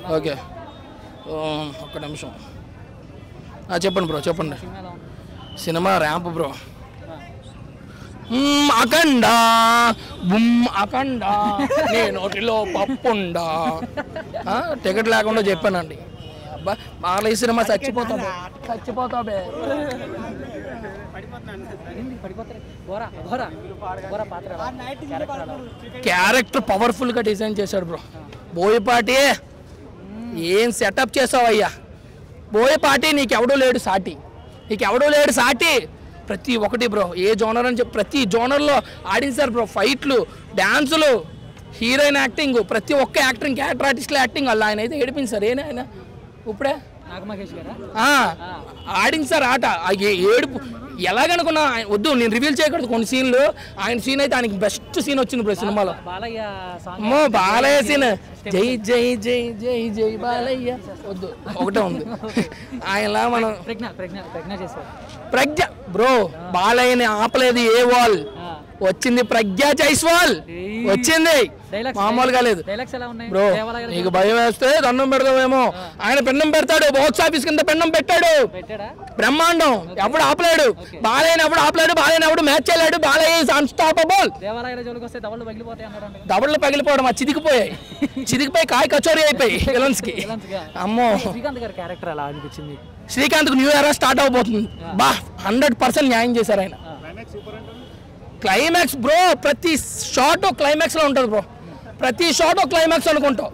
Okay ఓ, ఒక్క నిమిషం ఆ, చెప్పండి బ్రో చెప్పండి సినిమా ఎలా ఉంది సినిమా ర్యాంప్ బ్రో మ్మ్, అఖండ బుమ్ అఖండ నీ నోటిలో పప్పుండా ఆ, టికెట్ లేకుండా చెప్పానండి అబ్బా బాగా ఈ సినిమా చచ్చిపోతా బే. చచ్చిపోతా బే ఏంది పడిపోతారు బోరా బోరా బోరా పాత్ర ఎలా? క్యారెక్టర్ ఎలా? క్యారెక్టర్ పవర్ఫుల్గా డిజైన్ చేశాడు బ్రో బోయపాటి ఏం సెటప్ చేసావయ్యా బోయపాటి నీకెవడూ లేడు సాటి నీకెవడూ లేడు సాటి ప్రతి ఒక్కటి బ్రో ఏ జోనర్ అని చెప్పి ప్రతి జోనర్లో ఆడించారు బ్రో ఫైట్లు డ్యాన్సులు హీరోయిన్ యాక్టింగ్ ప్రతి ఒక్క యాక్టింగ్ క్యారెక్టర్ ఆర్టిస్ట్ల యాక్టింగ్ అలా ఆయన అయితే ఏడిపించారు ఏనా ఆయన ఇప్పుడే నాగమహేష్ గారా ఆ, ఆడించారు ఆట ఆ ఏ- ఏడుపు ఎలాగనుకున్నా ఆయన- వద్దు నేను రివీల్ చేయకూడదు కొన్ని సీన్లు ఆయన సీన్ అయితే ఆయనకి బెస్ట్ సీన్ వచ్చింది బ్రో సినిమాలో బాలయ్య సాంగ్ అమ్మో బాలయ్య సీన్ జై జై జై జై జై బాలయ్య వద్దు ఒకటే ఉంది ఆయనలా మనం ప్రజ్ఞ ప్రజ్ఞ ప్రజ్ఞ చేశారు ప్రజ్ఞ బ్రో బాలయ్యని ఆపలేదు ఏ వాల్ ఆ. వచ్చింది ప్రజ్ఞ జైస్వాల్ ఏయ్. వచ్చింది డైలాగ్స్ మామూలుగా లేదు డైలాగ్స్ ఎలా ఉన్నాయి బ్రో దేవాలయాలు నీకు భయం వేస్తే దండం పెడదామేమో ఆయన పెన్నం పెడతాడు బాక్స్ ఆఫీస్ కింద పెన్నం పెట్టాడు పెట్టాడా బ్రహ్మాండం ఎప్పుడు ఆపలేడు బాలయ్యని ఎప్పుడు ఆపలేడు బాలయ్యని ఎప్పుడు మ్యాచ్ చేయలేడు బాలయ్య ఇస్ అన్స్టాపబుల్ దేవాలయాల జోలికి వస్తే దవళ్ళు పగిలిపోతాయి అన్నాడు దవడలు పగిలిపోవడం ఆ చిదికిపోయాయి చిదికిపోయి కాయ కచోరీ అయిపోయి విలన్స్ కి అమ్మో శ్రీకాంత్ గారి క్యారెక్టర్ ఎలా అనిపించింది శ్రీకాంత్ న్యూ ఇయర్ స్టార్ట్ అవబోతుంది బా హండ్రెడ్ పర్సెంట్ న్యాయం చేశారు ఆయన క్లైమాక్స్ బ్రో ప్రతి షాట్ క్లైమాక్స్ లో ఉంటుంది బ్రో ప్రతి షాట్ క్లైమాక్స్ అనుకుంటాం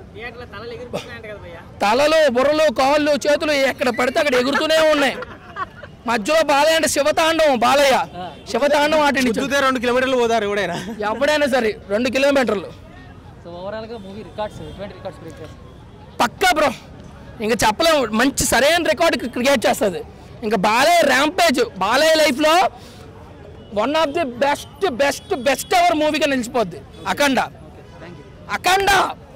తలలు బుర్రలు కాళ్ళు చేతులు ఎక్కడ పడితే అక్కడ ఎగురుతూనే ఉన్నాయి మధ్యలో బాలయ్య అంటే శివతాండం బాలయ్య శివతాండం ఆటండి చూస్తే రెండు కిలోమీటర్లు పోతారు ఎవడైనా ఎప్పుడైనా సరే రెండు కిలోమీటర్లు సో ఓవరాల్ గా మూవీ రికార్డ్స్ ఎటువంటి రికార్డ్స్ బ్రేక్ చేస్తారు పక్కా బ్రో ఇంకా చెప్పలేము మంచి సరైన రికార్డ్ క్రియేట్ చేస్తుంది ఇంకా బాలయ్య ర్యాంపేజ్ బాలయ్య లైఫ్లో one of the best best best ever మూవీగా నిలిచిపోద్ది అఖండ థ్యాంక్ యూ అఖండ